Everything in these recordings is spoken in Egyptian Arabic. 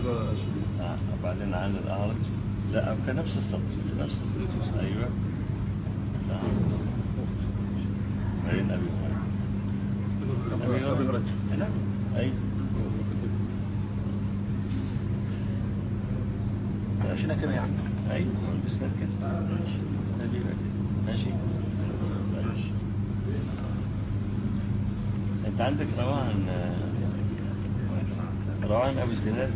آه، وبعدين عن الأعرج لا في نفس السطر في نفس السطر أيوه نعم بعدين أبي هريرة أبي هريرة نعم أيوه عشان كده يعني أيوه البسنات كده سبيلة كده ماشي ماشي أنت عندك رواه عن رواه عن أبي الزناد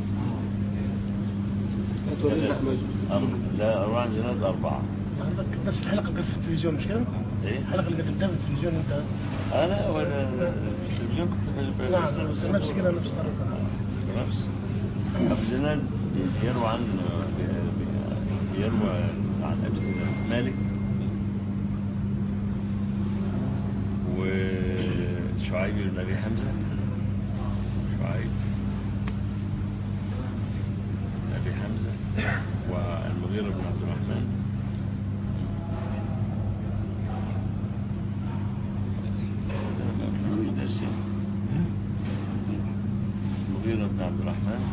أربعة. لا رواه عن زناد أربعة عندك نفس الحلقه اللي في التلفزيون مش كده؟ إيه؟ الحلقه اللي قدمتها في التلفزيون انت أنا ولا في التلفزيون كنت في نعم بس نفس كده نفس الطريقه نفس أبو زناد يروى عن يروى عن أبي زناد مالك وشعيب بن أبي حمزة شعيب بن أبي حمزة والمغيرة بن عبد الرحمن درسين المغيرة بن عبد الرحمن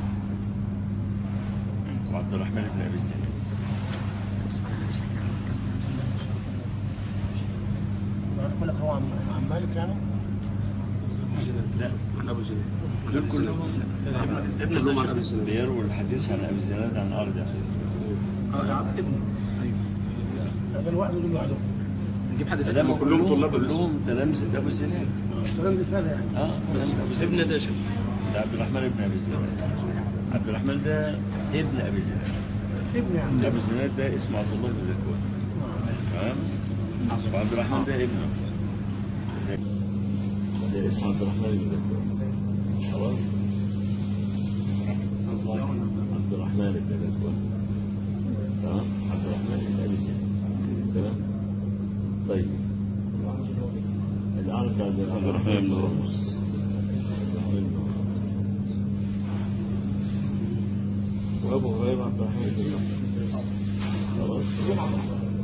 وعبد الرحمن بن أبي الزناد بقول لك هو عن عن مالك يعني لا ابو زيد دول كلهم ابن كلهم عن ابي زيد بيرووا الحديث عن أبي الزناد عن أرجع اه يعني ابن ايوه هذا الواحد ودول لوحده نجيب حد لا ما تاني كلهم طلاب ابو زيد كلهم تلامذة أبو الزناد اشتغل هذا يعني اه تلامذة أبو الزناد ابن داشم ده عبد الرحمن بن أبي الزناد عبد الرحمن ده ابن أبي الزناد ابن يعني أبو الزناد ده اسمه عبد الله بن ذكوان تمام وعبد الرحمن ده ابنه ده اسمه عبد الرحمن بن ذكوان خلاص عبد الرحمن بن ذكوان تمام عبد الرحمن بن ابي زيد تمام طيب الأعرج عبد الرحمن بن هرمز وابو هريره عبد الرحمن بن هرمز خلاص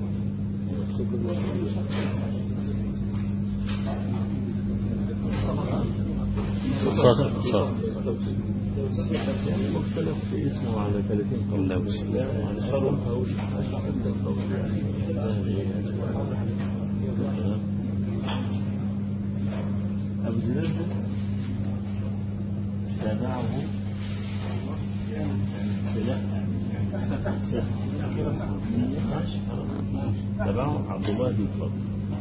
صح صح يعني مختلف في اسمه على 30 قول لا لا يعني شرفها وشرفها القول يعني تمام. أبو زناد تابعه سلاح تابعه عبد الله بن الفضل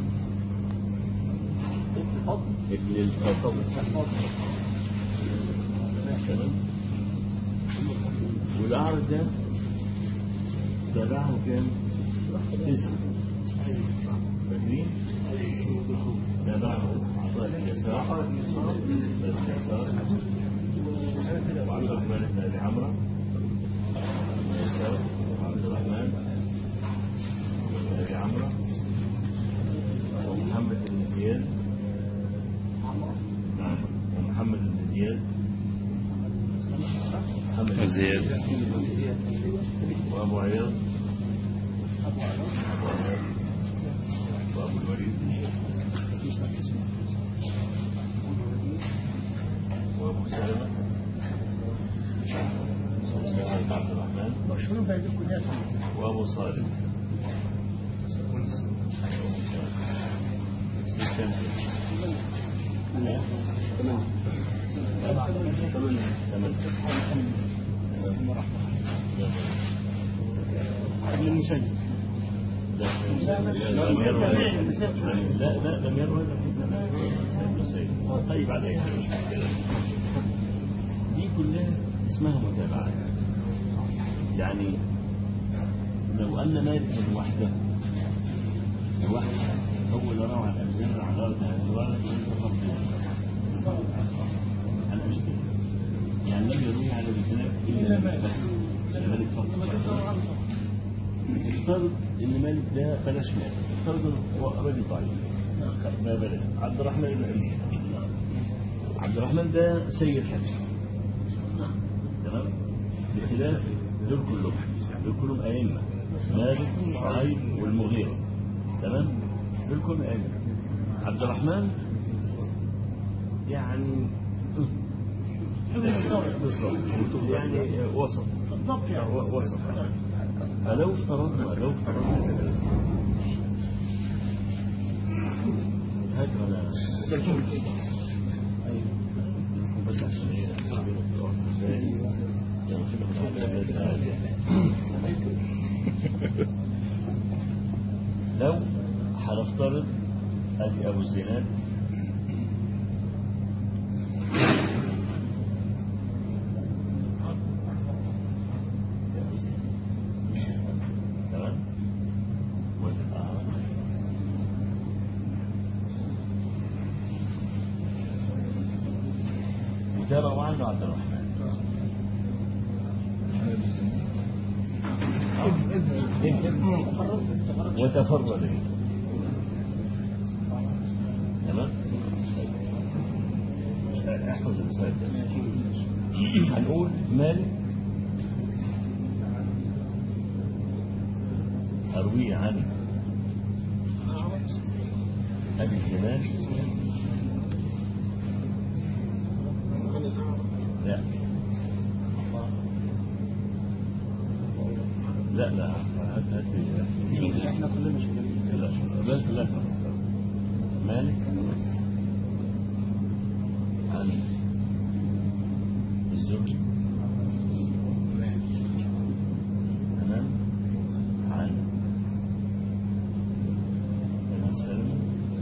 ابن الفضل تمام والأعرج ده تابعه كام؟ تسعة فاكرين؟ تابعه عطاء اليسار اليسار وعبد الرحمن بن أبي عمرو اليسار وعبد الرحمن بن أبي عمرو ومحمد بن زياد نعم ومحمد بن زياد محمد زياد وأبو عياض أبو عياض وأبو الوليد وأبو سلمة وأبو سلمة بن عبد الرحمن مشهور بهذه الكليات وأبو صالح ابن المسجد لم يروى لا لا لم يروى إلا في زمان سيد سيد طيب على أي حال مش مشكلة دي كلها اسمها متابعات يعني لو أن مالك وحده لوحده هو اللي روى عن أبزان عن غرض عن غرض عن أبزان يعني لم يروي على أبزان إلا مالك بس مالك فقط افترض ان مالك ده بلاش مالك افترض إن هو راجل ضعيف ما بلاش عبد الرحمن بن ابي عبد الرحمن ده سيد حفص تمام بخلاف دول كلهم دول كلهم ائمه مالك شعيب والمغيره تمام دول كلهم ائمه عبد الرحمن يعني بالضبط يعني وسط بالضبط يعني و- وسط فلو افترضنا لو افترضنا هات ولا بس عشان لو هنفترض ادي ابو الزناد تمام وتبقى وده روى عنه عبد الرحمن وتفرد به تمام احفظ المثال ده هنقول مالك أروي عن أبي الزمان لا لا لا هات هات احنا كلنا شغالين لا بس لا مالك عن الزهري تمام عن ابن سلمة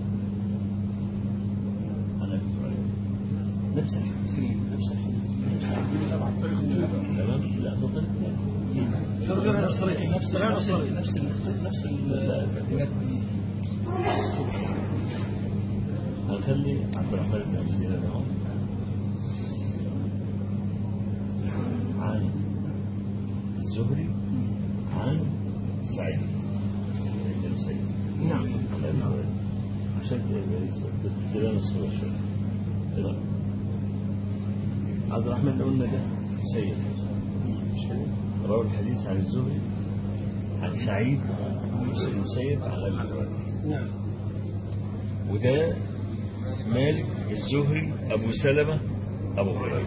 عن ابي هريرة نفس الحديث نفس الحديث نفس الحديث تمام لا ده طريق غير الصريح نفس غير الصريح نفس نفس هنخلي عبد الرحمن بن ابي سيرة اهو عن الزهري عن سعيد بن سعيد نعم عشان تبان الصورة شوية كده. عبد الرحمن قلنا ده سيد مش كده؟ روى الحديث عن الزهري عن سعيد بن المسيب عن ابي هريره نعم وده مالك الزهري أبو سلمة أبو هريرة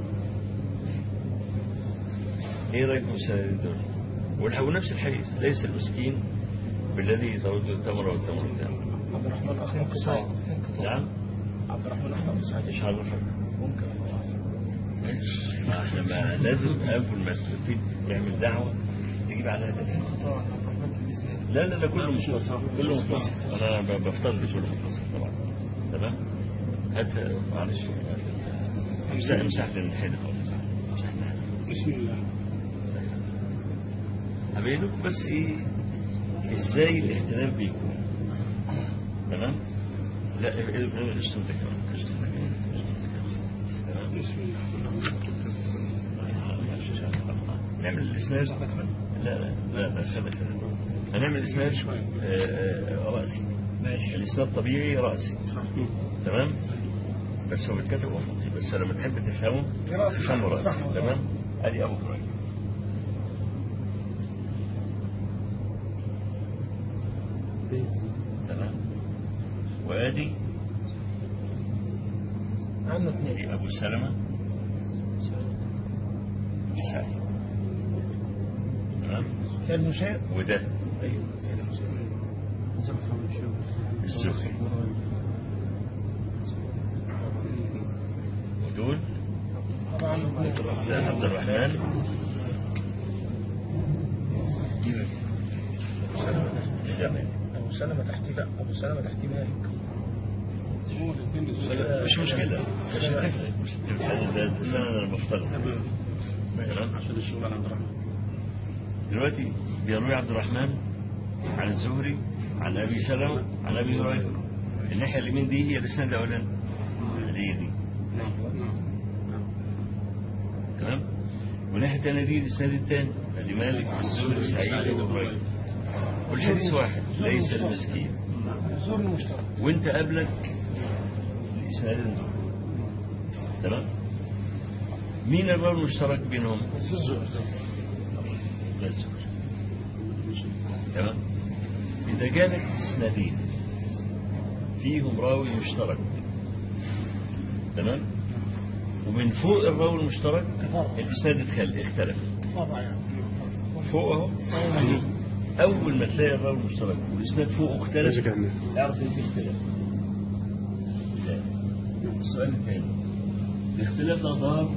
إيه رأيكم في السنة دول والح- ونفس الحديث ليس المسكين بالذي ترد التمر والتمر التمر عبد الرحمن اخ ممكن سعيد نعم عبد الرحمن اخ ممكن سعيد ايش عرفك ممكن ما احنا ما لازم أول ما تبتدي تعمل دعوة تجيب عليها دليل لا لا لا كله مختصر كله مختصر انا ب- بفترض كله مختصر طبعا تمام هات معلش امسح امسح لي الحين خالص امسح لي. بسم الله هبينك بس ايه ازاي الاختلاف بيكون تمام لا اشتمتك كمان اشتمتك تمام نعمل الاسناد لا لا لا لا خليك هنعمل الاسناد آه، آه، راسي الاسناد طبيعي راسي تمام بس هو بيتكتب افقي بس لما تحب تفهمه تفهمه راسي تمام ادي ابو هريره تمام وادي عنه اثنين ادي ابو سلمه سعيد تمام كان مشاء وده ايوه الزهري ودول طبعا اثنين ده عبد الرحمن الجمال ابو سلمة تحتي لا ابو سلمة تحتي مالك مش مشكلة مش هتفرق مش هتفرق ده ده سنة أنا بفترض تمام عشان الشغل على عبد الرحمن دلوقتي بيروي عبد الرحمن عن الزهري عن ابي سلمة عن ابي هريرة الناحية اليمين دي هي الاسناد الاولاني اللي هي دي تمام والناحية الثانية دي الاسناد الثاني اللي مالك الزهري سعيد ابو هريرة والحديث واحد ليس المسكين الزور المشترك وانت قبلك الاسنادين دول تمام مين الباب المشترك بينهم؟ لا الزهري تمام إذا جالك إسنادين فيهم راوي مشترك تمام ومن فوق الراوي المشترك تفرع. الاسناد اتخل- اختلف تفرع يعني فوق اهو اول ما تلاقي الراوي المشترك والاسناد فوق اختلف اعرف ان في اختلاف لا. السؤال الثاني الاختلاف ده ضار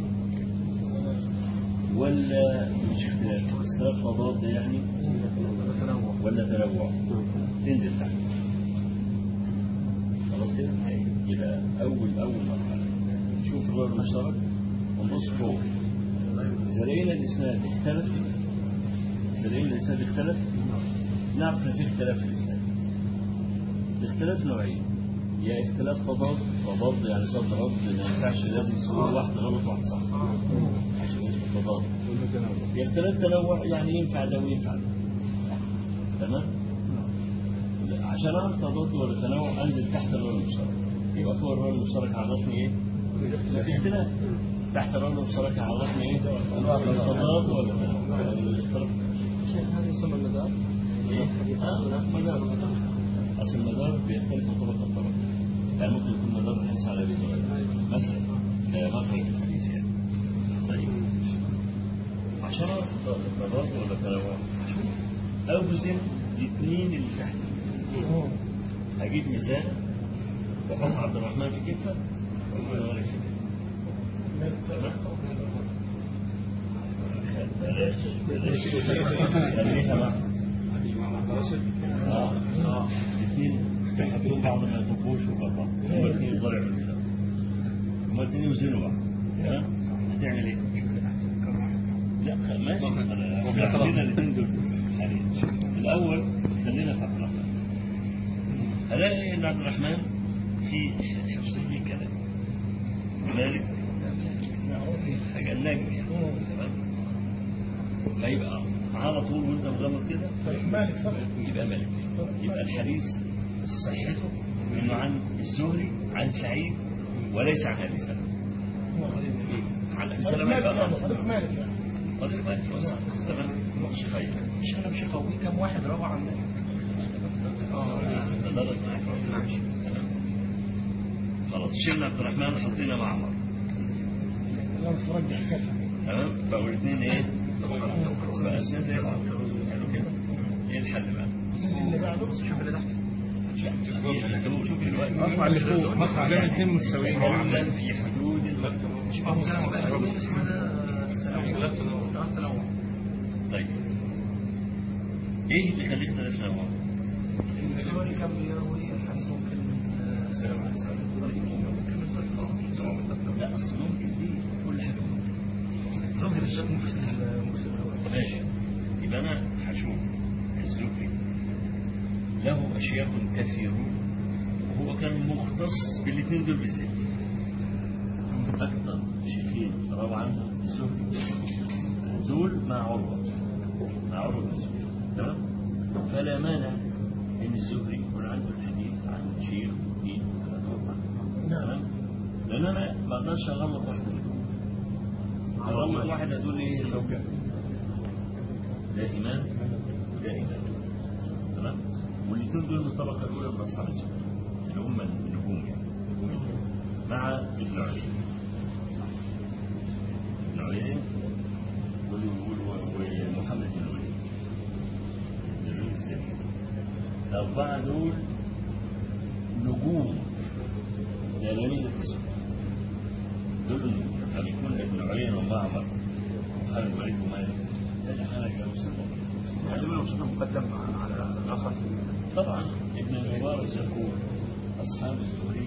ولا مش اختلاف اختلاف تضاد يعني ولا تنوع تنزل تحت خلاص كده يبقى اول اول مرحله نشوف الراوي المشترك ونبص فوق اذا لقينا الاسناد اختلف اذا لقينا الاسناد اختلف نعرف ان في اختلاف في الاسناد الاختلاف نوعين يا اختلاف تضاد تضاد يعني صد رد ما ينفعش لازم تقول واحد غلط واحد صح عشان اسمه تضاد يا اختلاف تنوع يعني ينفع ده وينفع ده تمام لا، عشان اعرف تضاد ولا تنوع انزل تحت الراوي المشترك يبقى فوق الراوي المشترك عرفني ايه؟ لا في اختلاف تحت الراوي المشترك عرفني ايه؟ تضاد ولا تنوع الاختلاف هذا يسمى المدار أصل المدار بيختلف من طبقة لطبقة يعني ممكن يكون مدار الحديث على أبي هريرة مثلا كمخرج الحديث يعني طيب عشان أعرف مدار ولا تنوع أوزن الاثنين اللي تحت هجيب ميزان وأحط عبد الرحمن في كفة وأقول له في كفة تمام بلاش بلاش خليها معاك اه اه الاثنين يحبون بعض ما يطبوش وبعض هما الاثنين يضرعوا كده هما الاثنين يوزنوا بعض تمام هتعمل ايه؟ لا ماشي أنا- خلينا الاثنين دول يعني الاول خلينا في عبد الرحمن هلاقي ان عبد الرحمن في شخصية كلام مالك حاجة نجم يعني تمام فيبقى على طول وانت مغمض كده مالك صح يبقى مالك يبقى الحديث صحته انه عن الزهري عن سعيد وليس عن ابي سلمه عن ابي سلمه يبقى غلط طريق مالك يعني طريق مالك بس تمام طيب مش انا مش قوي كم واحد روى عن مالك ده درس معاك ماشي تمام خلاص شلنا عبد الرحمن حطينا معمر لا بس رجع كفه تمام بقوا الاثنين ايه؟ بقى الاثنين زي بعض حلو كده ايه الحل بقى؟ اللي بعده شوف اللي تحت شوف شوف دلوقتي ارفع اللي فوق مقطع ده الاثنين متساويين معلن في حدود المكتب ابو سلمة بقى اسمه ده تنوع طيب ايه اللي يخليك تختلف نوع؟ الزهري كان بيروي الحديث ممكن لا اصل ممكن دي كل حاجه ممكن زهري بالذات ممكن المسلم ماشي يبقى انا هشوف الزهري له اشياخ كثيرون وهو كان مختص بالاثنين دول بالذات اكثر شيخين روى عنه الزهري دول مع عروه مع عروه بن الزبير تمام فلا مانع ان الزهري يكون عنده الحديث عن شيخ واثنين وثلاثه واربعه تمام لان انا ما اقدرش اغلط واحد منهم اغلط واحد هتقول لي ايه الحكم ده إمام وده إمام تمام والاثنين دول من الطبقة الأولى من أصحاب السنة اللي هم النجوم يعني مع ابن عيينة ابن عيينة وال- وال- ومحمد بن الوليد بن الوليد الثاني الأربعة دول نجوم تلاميذ الرسول دول النجوم لما يكون ابن عيينة ومعمر وخالد بن الوليد ومالك هذا حاجة مسلمة يعني لو شفنا مقدم على الاخر طبعا ابن المبارك يقول أصحاب الزهري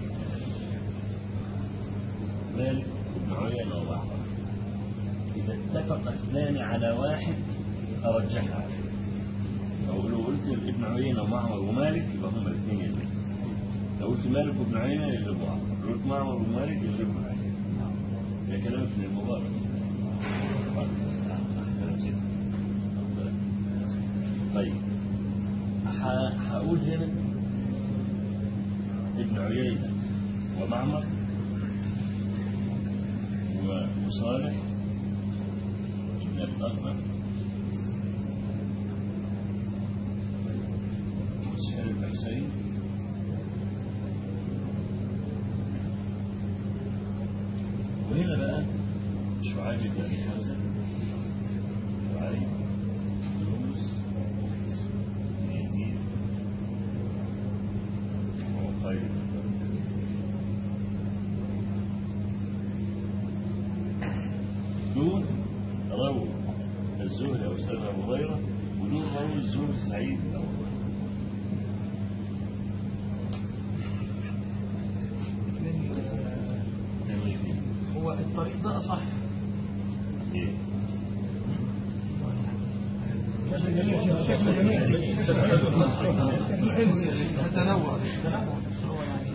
مالك بن عيينة ومعمر إذا اتفق اثنان على واحد أرجح عليه لو لو قلت ابن عيينة ومعمر ومالك يبقى هما الاثنين يغلبوا لو قلت مالك وابن عيينة يغلبوا معمر لو قلت معمر ومالك يغلبوا عيينة ده كلام ابن المبارك كلام سيدي. طيب ح- هقول هنا ابن عيينة ومعمر و- وصالح ابن الأخضر وسفيان بن حسين وهنا بقى شعيب بن ابي حمزه شعيب بن يونس بن يزيد وقيل دون رووا الزهري او سلمى ابو هريره ودون رووا الزهري سعيد بن ابو هريره كانوا الاثنين هو الطريق ده أصح ايه تنوع هو يعني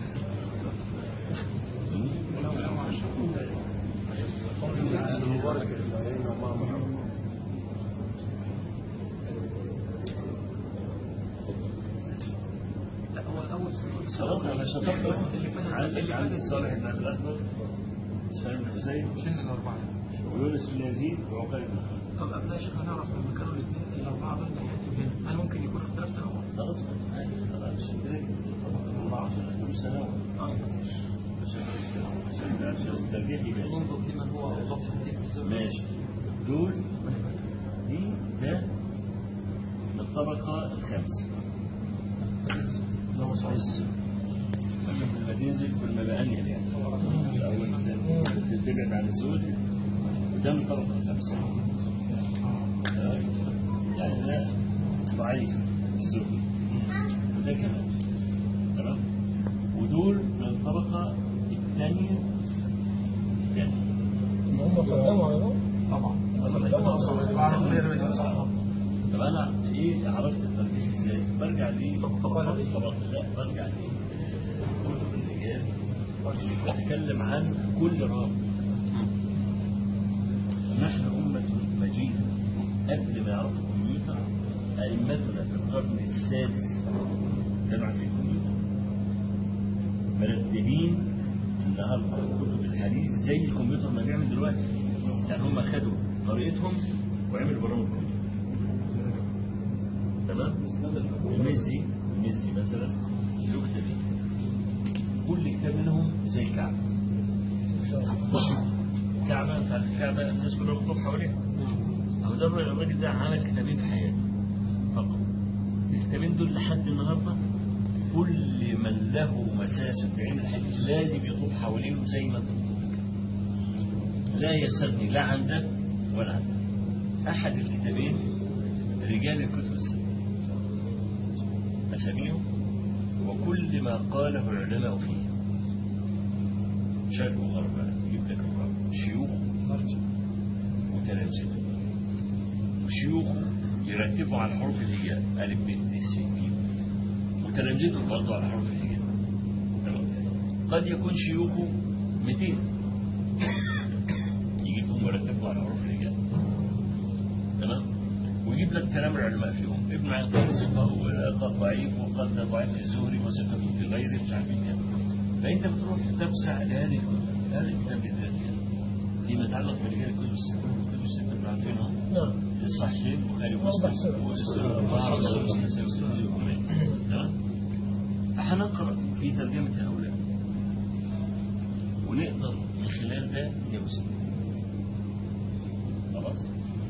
لا هو أول خلاص انا شطبت عندك عندك صالح بن عبد الاكبر سفيان بن حسين شلنا الأربعة ويونس بن يزيد وعقيل بن خالد طب قبل يا شيخ هنعرف لما كانوا الاثنين الأربعة دول نحكي بينهم هل ممكن يكون اختلاف تنوع؟ خلاص خلاص عشان كده الله عشان كل سنه اه عشان عشان الترجيح يبقى ننظر لمن هو أوضح حديث الزهد ماشي دول دي ده من الطبقة الخامسة لو صحيح لما تنزل كل ما بقلل يعني الأول تبعد عن الزود وده من الطبقة الخامسة تمام؟ يعني ده ضعيف الزود وده كمان تمام ودول من الطبقة الثانية يعني هم قدموا على بعض طبعا بعرف ليه رميت صح طب انا ايه عرفت الترجيح ازاي؟ برجع ليه طبقات لا برجع ليه كتب الرجال اللي بتتكلم عن كل راوي نحن أمة مجيدة قبل ما يعرفوا الكمبيوتر أئمتنا في القرن السادس كانوا عارفين الكمبيوتر مرتبين النهارده كتب الحديث زي الكمبيوتر ما بيعمل دلوقتي يعني هم خدوا طريقتهم وعملوا برامج كمبيوتر تمام المزي المزي مثلا له كتابين كل كتاب منهم زي كعبة كعبة بتاعت الكعبة الناس كلها بتطوف حواليها أو ده الراجل ده عمل كتابين في حياته فقط الكتابين دول لحد النهارده كل من له مساس بعلم الحديث لازم يطوف حواليهم زي ما تطوف لا يستغني لا عن ده ولا عن ده أحد الكتابين رجال الكتب الستة أساميهم وكل ما قاله العلماء فيه شرق وغرب يجيب لك الرابع شيوخ وتلامذته وشيوخه يرتبوا على حروف الهجاء ألف ب ت س ج وتلامذته برضه على حروف الهجاء تمام؟ قد يكون شيوخه 200 يجيبهم ويرتبوا على حروف الهجاء تمام ويجيب لك كلام العلماء فيهم ابن معين ثقة وقد ضعيف وقد ضعيف في الزهري وثقة في غيره مش عارف ايه فانت بتروح تبسع لهذه الكتب هذا الكتاب بالذات يعني فيما يتعلق برجال الكتب الستة الكتب الستة اللي عارفينهم نعم الصحيحين البخاري ومسلم والسنن الأربعة والسنن النسائي والسنن الكبرى تمام فهنقرأ في ترجمة هؤلاء ونقدر من خلال ده نوصل خلاص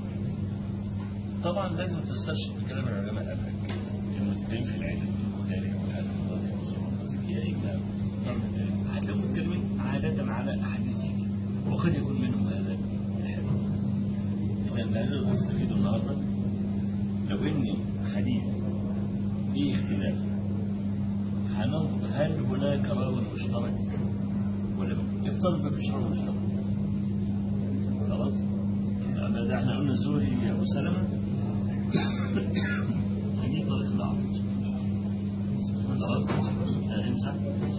طبعا لازم تستشهد بكلام العلماء قبلك المتكلمين في العلم البخاري وهذا الزكية هتلاقيهم متكلمين عادة على أحاديث ذكر وقد يكون منهم هذا الحديث إذا ماذا نستفيد النهارده؟ لو إن حديث فيه اختلاف هننظر هل هناك راوي مشترك ولا لا؟ افترض ما فيش راوي مشترك خلاص؟ أما ده احنا قلنا الزهري أبو سلمة هنجيب طريق الأعرج خلاص؟ آه، امسح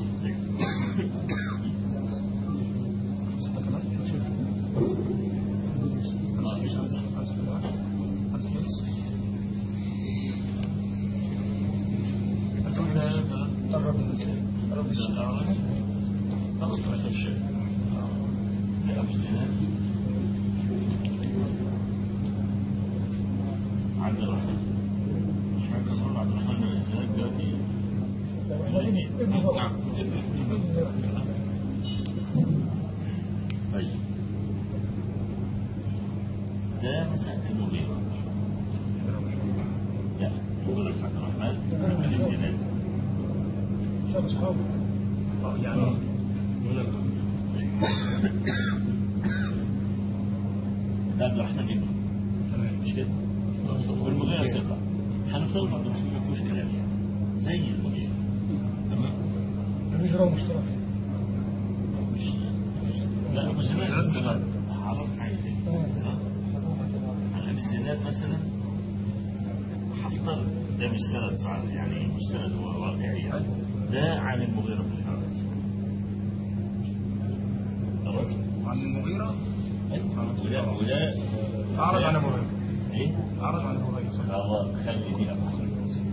ما فيش امسح قرب من رب الأعرج أصبح الشيء لأبو الزناد عبد الرحمن مش فاكر صار عبد الرحمن بن الزناد دلوقتي ابن فضل نعم ابن ابن طيب ده مثلا المغيرة لا المغيرة بن عبد الرحمن من الزناد كان أصحابه يعني ده عبد الرحمن ابنه مش كده؟ والمغيرة ثقة هنفترض عبد الرحمن ما فيهوش كلام زي المغيرة تمام؟ الهجرة مشتركة مش لا مش زمان الزناد عرفت حاجة تاني تمام؟ عن الزناد مثلا هفترض ده مش سند صعب يعني مش سند هو واقعي يعني ده عن المغيرة بن الحارث خلاص؟ عن المغيرة أيوة. وده وده أعرض عن المغيرة ايه؟ أعرض عن المغيرة الله خلي دي أفضل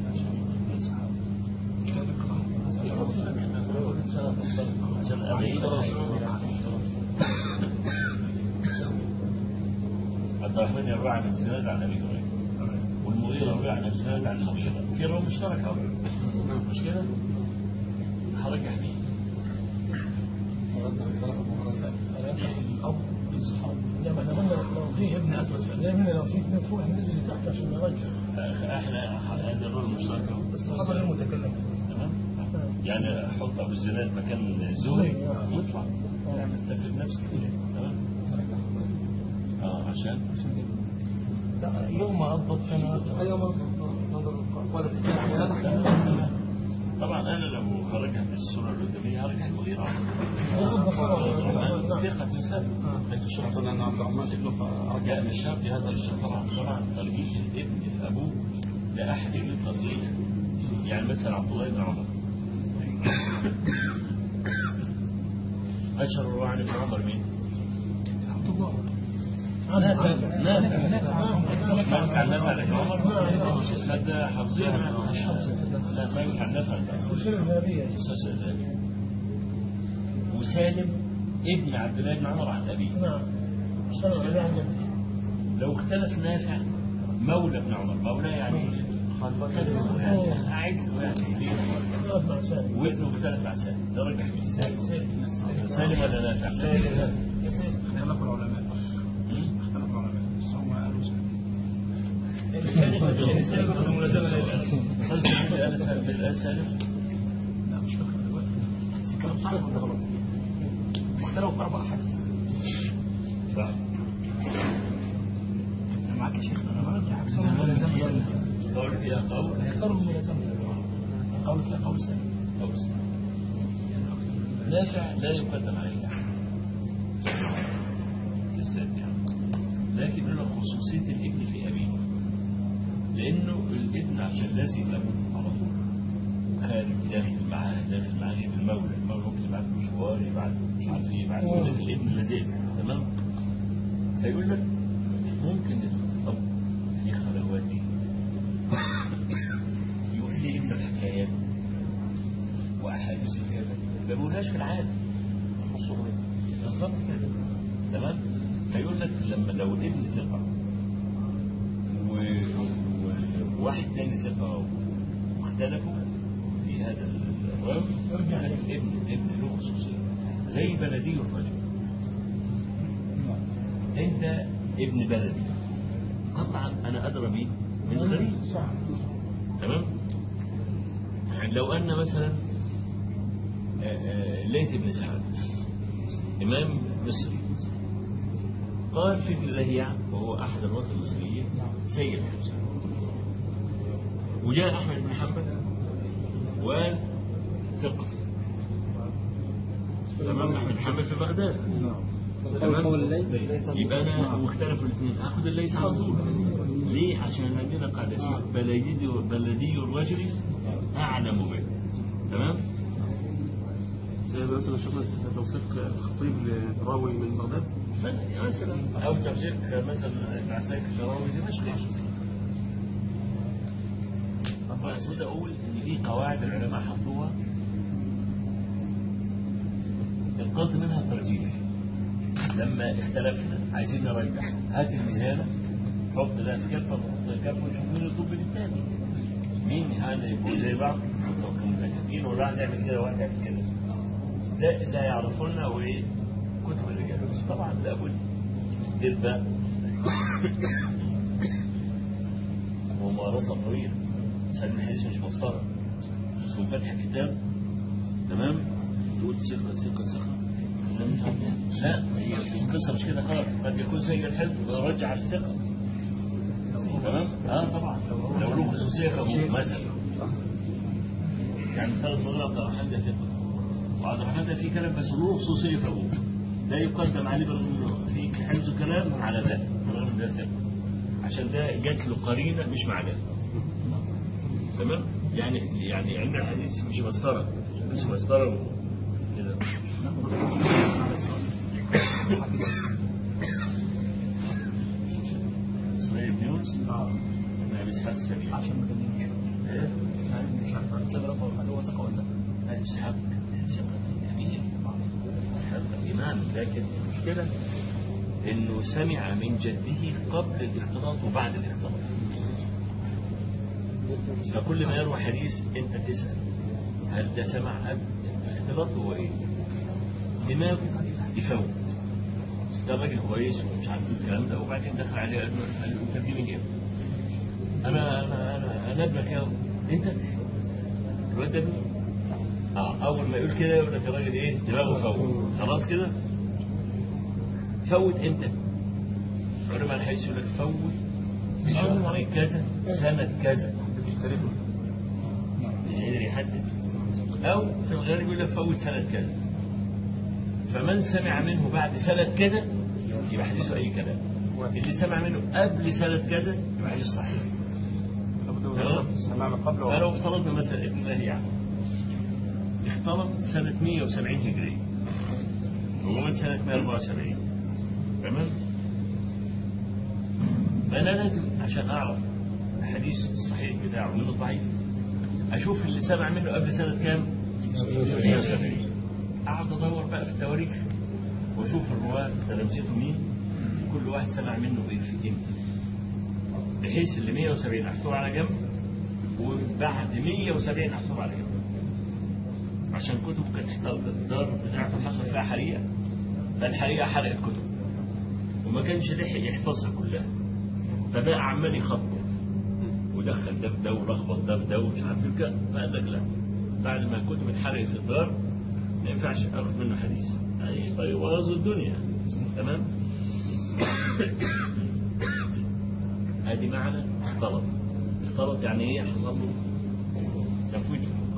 عشان أبي عبد الرحمن يروي عن الزناد عن أبي هريرة والمغيرة يروي عن الزناد عن المغيرة في رواه مشترك أهو مش كده؟ هرجح مين؟ الأب للصحابة لا ما احنا قلنا لو في ابن أسود لا هنا لو في اثنين فوق هننزل لتحت عشان نرجع احنا هذا الرول المشترك أهو. الصحابة غير متكلم تمام؟ يعني حط ابو الزناد مكان الزهري ويطلع نعمل تكلم نفس الكلام تمام؟ اه عشان لا يوم ما أضبط كان يوم نظر ولا تمام، تمام. طبعا انا لو هرجع في الصوره القداميه هرجع المغيره ثقة ثابت لكن الشرط أن عبد الرحمن ابنه جاء من الشرط هذا الشرط طبعا طبعا ترجيح الابن في ابوه لا احد يريد ترجيح يعني مثلا عبد الله بن عمر اشهر رواه عن ابن عمر مين؟ عبد الله نافع نافع نافع عن نافع عن ابن عمر هذا حفظيها لا نافع عن نافع عن سلسلة ذهبية وسالم ابن عبد الله بن عمر عن ابيه نعم سلام عليه عن جنبه لو اختلف نافع مولى ابن عمر مولى يعني يعني قاعد له يعني ليه؟ ثلاث مع سالم وزنه مختلف مع سالم ده رجح مين سالم سالم ولا نافع سالم اختلف العلماء اختلف العلماء بس هم قالوا خلت من الآن سالم بالآن سالم لا مش فاكر دلوقتي بس الكلام صحيح ولا غلط مختلف أربع حدث صح أنا معاك يا شيخ أنا برجع أحسن ولا زمن قول فيها قول يختاروا من زمن قول فيها قول سنة قول نافع لا يقدم عليه أحد بالذات يعني لكن له خصوصية الابن في أبيه لأنه الابن عشان لازم يكون على طول خارج داخل معاه داخل معاه غير المولى المولى ممكن يبعت له مشوار يبعت مش عارف ايه يبعت له لكن الابن لازم تمام فيقول لك ممكن الأب في خلواته يقول لي ابن الحكايات وأحاديث الكلام ما بيقولهاش في العادة بالظبط كده تمام فيقول لك لما لو ابن ثقة و- وواحد تاني ثقة واختلفوا في هذا الراوي يرجع لك ابن ابن له خصوصية زي بلدي الرجل انت ابن بلدي قطعا انا ادرى بيه من غريب صح تمام يعني لو ان مثلا آه، آه، ليث بن سعد امام مصري قال في ابن لهيعة وهو احد الرواه المصريين سيد الحفظ وجاء احمد بن حنبل وقال ثقة تمام احمد بن حنبل في بغداد تمام يبقى انا واختلفوا الاثنين اخذ الليث على طول ليه عشان عندنا قاعده اسمها بلدي بلدي الرجل اعلم به تمام زي مثلا شفنا توثيق خطيب لراوي من بغداد مثلا او تفسير مثلا ابن عساكر الراوي دمشقي طبعا اسود اقول ان في قواعد العلماء حطوها القصد منها الترجيح لما اختلفنا عايزين نرجح هات الميزانة حط ده في كفة وحط كفة ونشوف مين يطب للتاني مين هذا يبقوا زي بعض متكافئين وواحد يعمل كده وواحد يعمل كده ده ده يعرفوا لنا هو ايه كتب الرجال طبعا لابد تبقى ممارسة طويلة سلم الحديث مش مسطرة ثم فتح كتاب تمام تقول ثقة ثقة ثقة لا مش عارف إيه. لا هي القصة مش كده خالص قد يكون سيء الحفظ ويرجع الثقة تمام اه طبعا لو له خصوصية كابوه مثلا يعني ثلاث مرات عبد الرحمن ده ثقة وعبد الرحمن ده فيه كلام بس له خصوصية كابوه ده يقدم عليه برغم انه في حفظ كلام على ده برغم إن ده ثقة عشان ده جات له قرينة مش مع ده تمام يعني يعني علم الحديث مش مسطرة مش مسطرة كده اسماعيل بن يونس ابن ابي اسحاق السبيعي عشان ما كملناش ايه يعني مش عارف كده رقم هل هو ثقة ولا لا؟ ابي اسحاق ثقة امين اسحاق امام لكن المشكلة انه سمع من جده قبل الاختلاط وبعد الاختلاط فكل ما يروى حديث انت تسأل هل ده سمع قبل الاختلاط هو ايه دماغه يفوت ده راجل كويس ومش عارف إيه الكلام ده وبعدين دخل عليه قال له قال له انت بتجيب ايه؟ انا انا انا انا ابنك يا انت الواد ده ابني؟ اه اول ما يقول كده يقول لك الراجل ايه دماغه فوت خلاص كده فوت امتى؟ علماء الحديث يقول لك فوت شهر كذا سنة كذا مش قادر يحدد أو في الغالب يقول لك فوت سنة كذا فمن سمع منه بعد سنة كذا يبقى حديثه أي كلام اللي سمع منه قبل سنة كذا يبقى حديث صحيح تمام؟ سمعنا قبل فلو افترضنا مثلا ابن لهيعة اختلط سنة 170 هجرية ومات سنة 174 تمام؟ فأنا لازم عشان أعرف الحديث الصحيح بتاعه من الضعيف أشوف اللي سمع منه قبل سنة كام؟ 170 أقعد أدور بقى في التواريخ وأشوف الرواة تلامذته مين وكل واحد سمع منه إيه في إمتى بحيث اللي 170 أحطوه على جنب وبعد 170 أحطوه على جنب عشان كتب كانت احترقت الدار بتاعته حصل فيها حريقة فالحريقة حرقت كتب وما كانش لحق يحفظها كلها فبقى عمال يخطط ودخل ده في ده ولخبط ده في ده ومش عارف إيه كده فقال لك لا بعد ما الكتب اتحرقت في الدار ما ينفعش اخد منه حديث يعني فيبوظ الدنيا تمام ادي معنى اختلط اختلط يعني ايه حصل له تفويت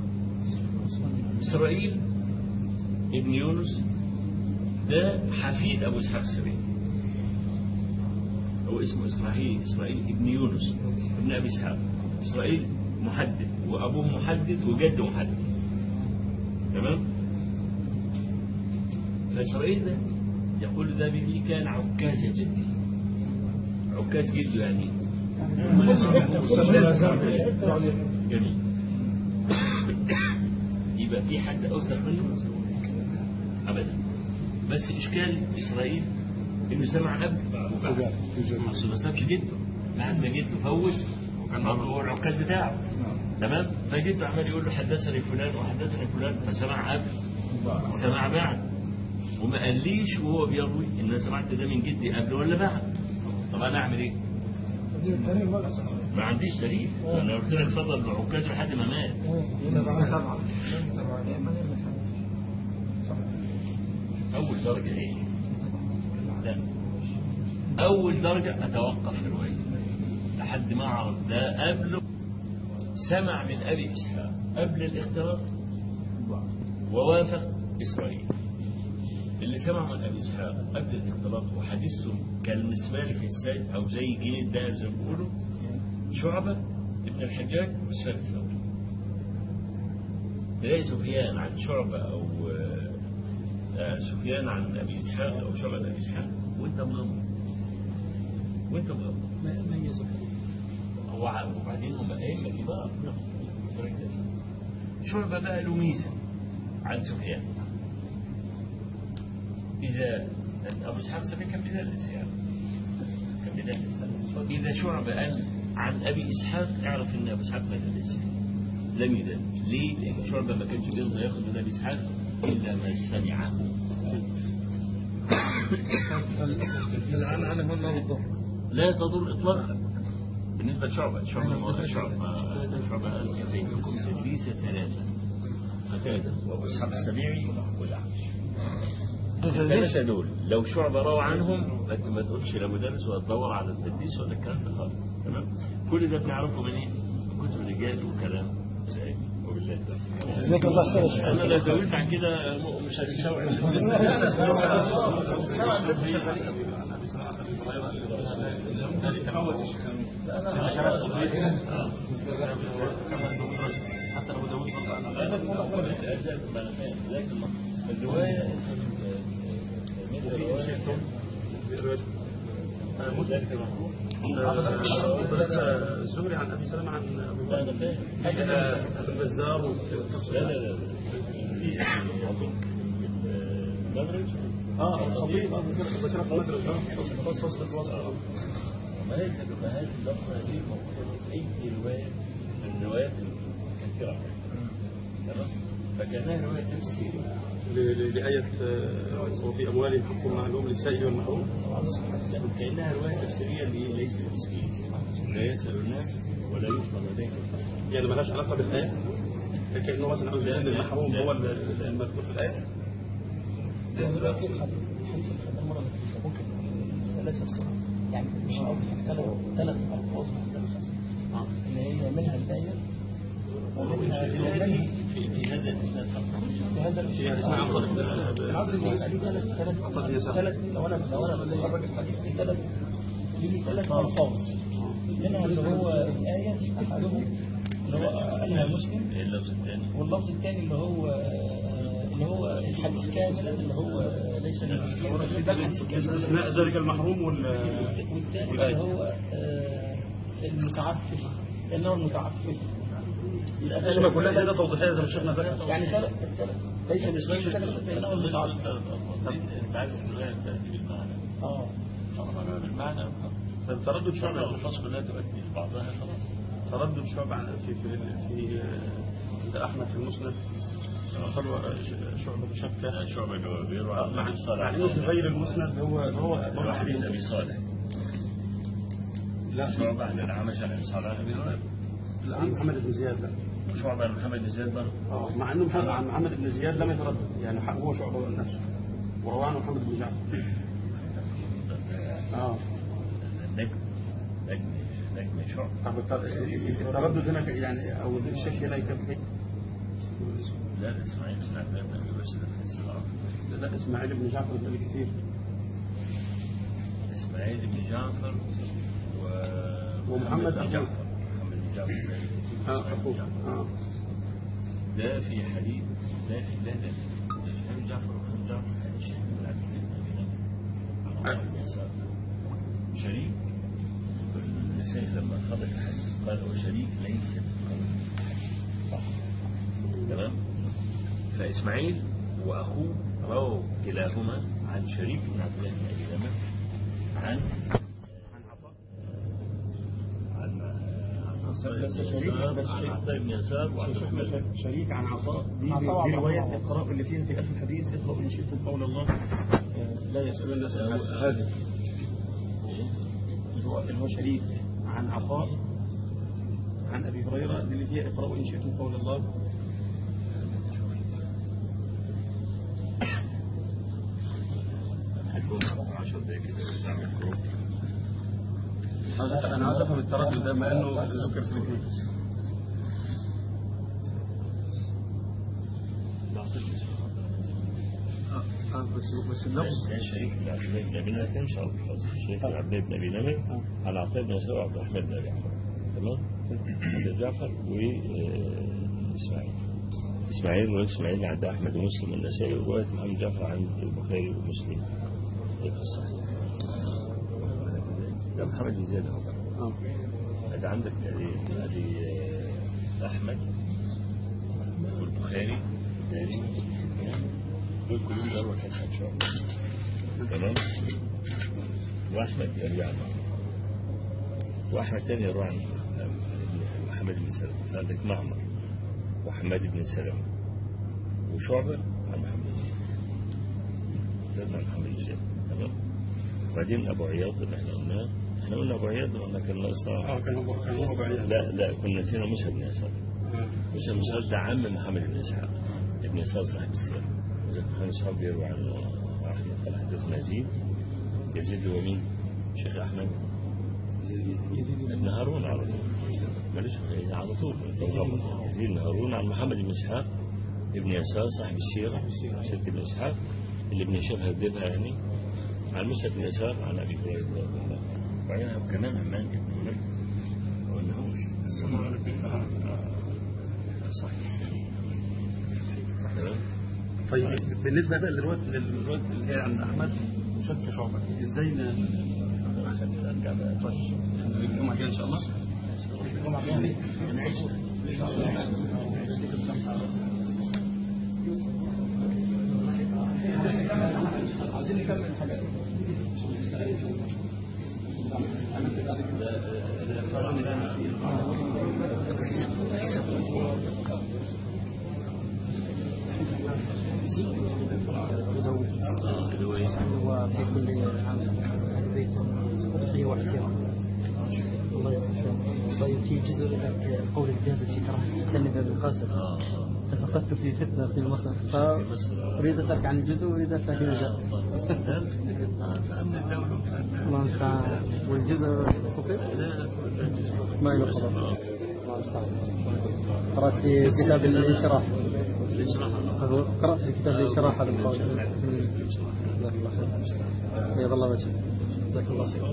اسرائيل ابن يونس ده حفيد ابو اسحاق السبيعي هو اسمه اسرائيل اسرائيل ابن يونس ابن ابي اسحاق اسرائيل محدث وابوه محدث وجده محدث تمام فاسرائيل ده يقول ده بي كان عكاز جدي عكاز جده يعني جميل يبقى في حد اوثق منه ابدا بس اشكال اسرائيل انه سمع قبل وبعد اصل ما سابش جده بعد ما جده فوت وكان هو العكاز بتاعه تمام فجده عمال يقول له حدثني فلان وحدثني فلان فسمع قبل سمع بعد وما قاليش وهو بيروي ان انا سمعت ده من جدي قبل ولا بعد طب انا اعمل ايه؟ ما عنديش دليل انا قلت لك فضل العكاز لحد ما مات اول درجه ايه؟ لا اول درجه اتوقف في الروايه لحد ما اعرف ده قبله سمع من ابي اسحاق قبل الاختلاط ووافق اسرائيل اللي سمع من ابي اسحاق قبل الاختلاط وحديثه كالمسمار في السيد او زي جنيه الدهب زي ما بيقولوا شعبه ابن الحجاج وسفيان الثوري تلاقي سفيان عن شعبه او آه، سفيان عن ابي اسحاق او شعبه عن ابي اسحاق وانت مغمض وانت مغمض هو ع- وبعدين هم ائمه كبار شعبه بقى له ميزه عن سفيان إذا أبو إسحاق السبيعي كان بيدلس يعني كان بيدلس إذا شعبة قال عن أبي إسحاق اعرف إن أبو إسحاق ما دلس لم يدلس ليه؟ لأن شعبة ما كانش بيرضى ياخد من أبي إسحاق إلا ما سمعه العن عنه هنا بالظهر لا تضر اطلاقا بالنسبه لشعبه شعبه ما هو شعبه شعبه قال كتين تدريس ثلاثه قتاده وابو اسحاق السبيعي والاعمش الثلاثه دول لو شعبه روى عنهم انت ما تقولش لا مدرس ولا تدور على التدريس ولا الكلام ده خالص تمام كل ده بنعرفه من ايه؟ من كتب الرجال وكلام سعيد وبالله التوفيق جزاك الله خير انا لو زودت عن كده مش هتستوعب حتى لو داوود الرواية الزهري عن ابي سلمة عن ابي لا أنا فاهم ابي البزار لا لا لا المدرج اه الخطيب اه ذكر في المدرج اه فصل الوصل ما هي ما هي اللفظة دي موجودة في أي رواية من الروايات الكثيرة تمام فكانها رواية تفسيرية لآية آه، وفي أموالهم حق معلوم للسائل والمحروم كأنها رواية تفسيرية اللي ليس مسكين لا يسأل الناس ولا يفهم لديهم يعني ملهاش علاقة بالآية كأنه مثلا عاوز يقول إن المحروم هو المذكور في الآية دلوقتي الحديث حديث الخبر المرة اللي فاتت ممكن ثلاثة صور يعني مش قصدي ثلاث ثلاث ألفاظ مختلفة إن هي منها الآية ومنها ومنها في في هذا الإسناد فقط في هذا يعني اسمها عبد الله بن- العصر اللي يبقى ليه ثلاث ثلاث عطاء بن يسار. ثلاث لو أنا لو أنا بخرج الحديث في ثلاث ليه ثلاث ألفاظ منها اللي هو الآية أحدهم اللي هو قالها مسلم إيه اللفظ الثاني واللفظ الثاني اللي هو اللي هو الحديث كامل اللي هو ليس للمسلم ده الحديث كامل أثناء ذلك المحروم وال والثاني اللي هو آه، المتعفف لأنه المتعفف الكلمة كلها زيادة توضيحية زي ما شفنا بقى يعني ثلاث الثلاث ليس بالشيء لأنه المتعفف أنت عايز الرواية تأتي بالمعنى اه طبعا بالمعنى تردد شعب شعبة الألفاظ كلها تؤدي لبعضها خلاص تردد شعبة عن- في في في عند أحمد في المسند قالوا شعبة شكة شعب اللي هو بيروى عن مع النبي صلى الله مع عليه إنه في وسلم غير المسند هو هو هو حديث أبي صالح لا شعبة عن الأعمش عن أبي صالح عن أبي هريرة لا عن محمد بن زياد لا وشعبة عن محمد بن زيد برضه اه مع انه محمد عن محمد بن زياد لم يتردد يعني حق هو شعبة نفسه ورواه عنه محمد بن جعفر اه نجم نجم نجم شعبة طب التر- التردد هنا ك- يعني او الشك هنا يكفي لا ده إسماعيل بن عبد الله بن أبي بس ده في الصلاة لا اسماعيل بن جعفر بن كثير إسماعيل بن جعفر و ومحمد بن أخوه. جعفر محمد بن جعفر اه إسماعيل بن اخوه جعفر. اه ده في حديث ده في لا لا محمد جعفر محمد جعفر شيخ من عبد الله بن أبي نجم. عبد الله بن يسار. شريك النسائي لما خرج الحديث قال هو شريك ليس بقوي صح تمام فإسماعيل وأخوه رووا كلاهما عن شريك بن عبد الله بن أبي نمر عن عن عن بس شريك- بس عن شريك- عطاء بن يسار وعن محمد بن شريك عن عطاء دي, عطاء دي عطاء رواية عطاء. اقرأ اللي فيها في آخر الحديث اقرأوا إن شئتم قول الله آه، لا يسأل الناس هذا اللي هو اللي هو شريك عن عطاء عن أبي هريرة دي اللي فيها اقرأوا إن شئتم قول الله هنكون 10 دقايق كده نعمل جروب عاوز أف- أنا عاوز أفهم التردد ده مع إنه ذكر في الاثنين آه، آه، بس بس اللفظ ده شريك بن عبد الله بن ابي نمر كان شرط الفصل شريك بن عبد الله بن ابي نمر على عطاء بن يسار وعبد الرحمن بن ابي عمرو تمام عبد جعفر واسماعيل اسماعيل واسماعيل عند احمد ومسلم والنسائي وروايه محمد جعفر عند البخاري ومسلم في الصحيح ده محمد بن زيد اهو آه. هذا عندك ادي ادي آه، احمد والبخاري الدارمي دول كلهم يروى كان عن شعبة تمام واحمد يروي عن واحمد تاني يروي عن محمد بن سلمة فعندك معمر وحماد بن سلمة وشعبة عن محمد بن زيد ده عن محمد بن زيد تمام وبعدين ابو عياض اللي احنا قلناه احنا قلنا ابو عياض ولا كان ناقص اه كان هو كان هو بعيد لا لا كنا نسينا مش ابن يسار مش ابن يسار ده عم محمد بن اسحاق ابن يسار صاحب السير وزي محمد اسحاق بيروي عنه احمد قال حدثنا يزيد يزيد هو مين؟ شيخ احمد ابن هارون على طول ماليش على طول يزيد بن هارون عن محمد بن اسحاق ابن يسار صاحب السيره سيره ابن اسحاق اللي ابن شبه هذبها يعني عن موسى بن يسار عن ابي هريره رضي الله عنه وبعدين كمان عمان بن هريره ما قلناهوش صحيح تمام طيب بالنسبه بقى للروايه للروايه اللي هي عند احمد وشك شعبه ازاي ن- ارجع بقى طيب الجمعه الجايه ان شاء الله وفي كل عام بيت أضحية واعتراف الله يسلمك طيب في جزء لك قول الجاز في كراهة كلمة ابن القاسم اه تفقدت في فتنة في مصر فأريد أسألك عن الجزء وأريد أسألك عن الجزء الله المستعان والجزء صفر ما له خلاص الله المستعان قرأت في كتاب الانشراح قرأت في كتاب الانشراح هذا القول جزاك الله خير بيض الله وجهك جزاك الله خير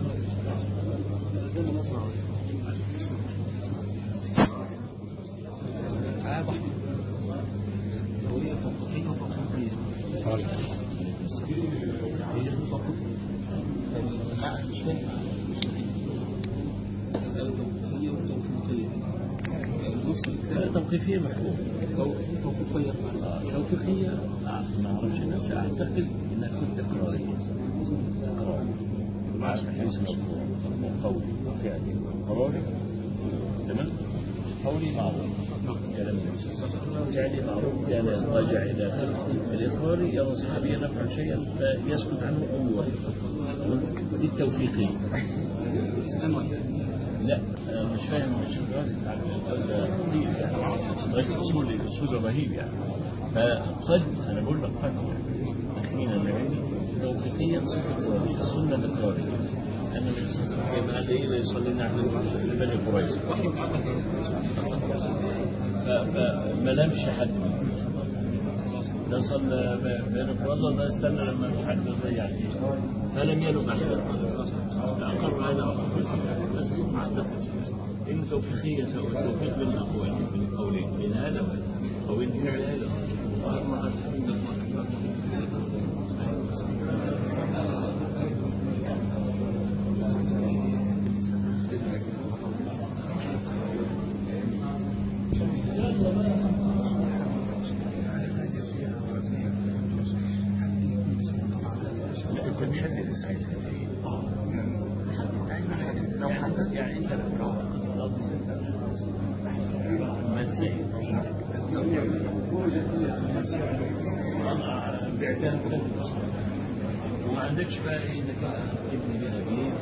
توقيفية مفهوم توقيفية توقيفية ما أعرفش بس أعتقد إنها كنت تكرارية مع حيث مفهوم قولي وفعلي وقراري تمام قولي معروف كلام النبي صلى الله عليه وسلم فعلي معروف كان يرجع إلى ترك الإقرار يرى صحابيا يفعل شيئا فيسكت عنه أول ودي التوفيقية لا أنا مش فاهم مش راسي ده كتير يعني راجل اصول اصول رهيب يعني فقد انا بقول لك قد تخمينا النبي توقيفيا السنه الاقراريه ان النبي صلى الله عليه وسلم كان ليله يصلينا عند بني قريظه ف- فما لمش حد ده صلى بين قريظه ده استنى لما مش حد يعني فلم يلم احد اقر هذا بس بس مع إن توفيقية توفيق بين الأقوال بين القولين بين هذا وبين فعل هذا أنت محدد السايز لو حدد يعني أنت ما تسيب بعتها كلها وما عندكش بقى ايه انك تبني بيها بيت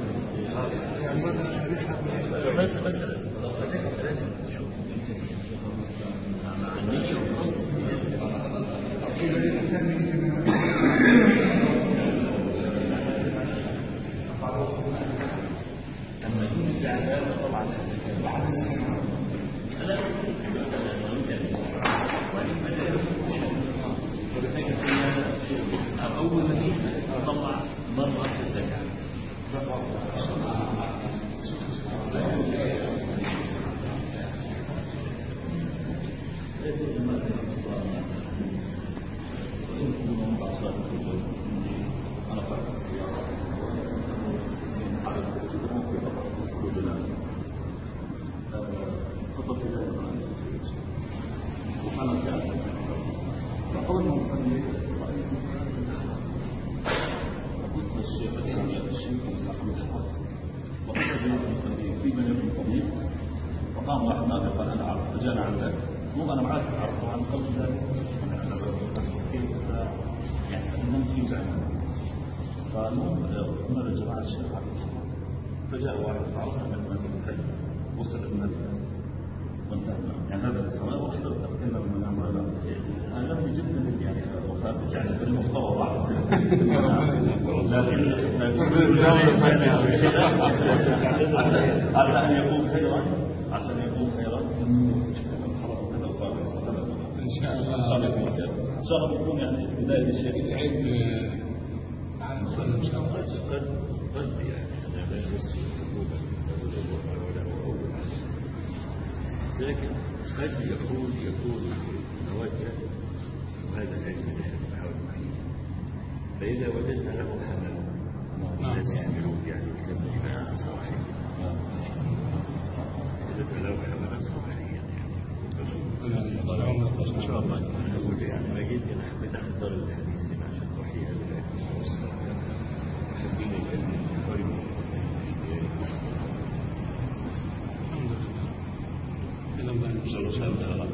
بس مثلا لو فتحت لازم تشوف النية والقصد أما يكون في عذاب طبعا بعد السنة لا أول ما أطلع مرة في الزكاة فقام واحد ناظر قال انا اعرف فجانا عن ذلك مو انا معاك اعرف طبعا قبل ذلك كيف يعني نمشي زعما فالمهم قلنا للجماعة الشيخ عبد الرحمن فجاء واحد فعرفنا أنك ما تتكلم وصل المنزل وانتهى يعني هذا الصلاة واحدة تتكلم من أمر الله أنا لم يجد من يعني وفاة يعني بالمستوى بعض لكن عسى أن يكون خيرا عسى أن يكون خيرا إن شاء إن الله شاء الله يكون خير إن شاء الله يكون يعني بداية الشيء العيد على الخير إن شاء الله قد قد يعني أنا لا أمثل حكومة ولا أقول لكن قد يكون يكون توجه وهذا علم نحن نحاول معين فإذا وجدنا له حمل الناس يحملون يعني كلمة صلاحية إذا له حملا صلاحيا يعني إن شاء الله نقول يعني ما جيت نحن بنحضر الحديث عشان توحيد العلم محبين العلم يحرمون الحمد لله إلى الله صلى الله عليه وسلم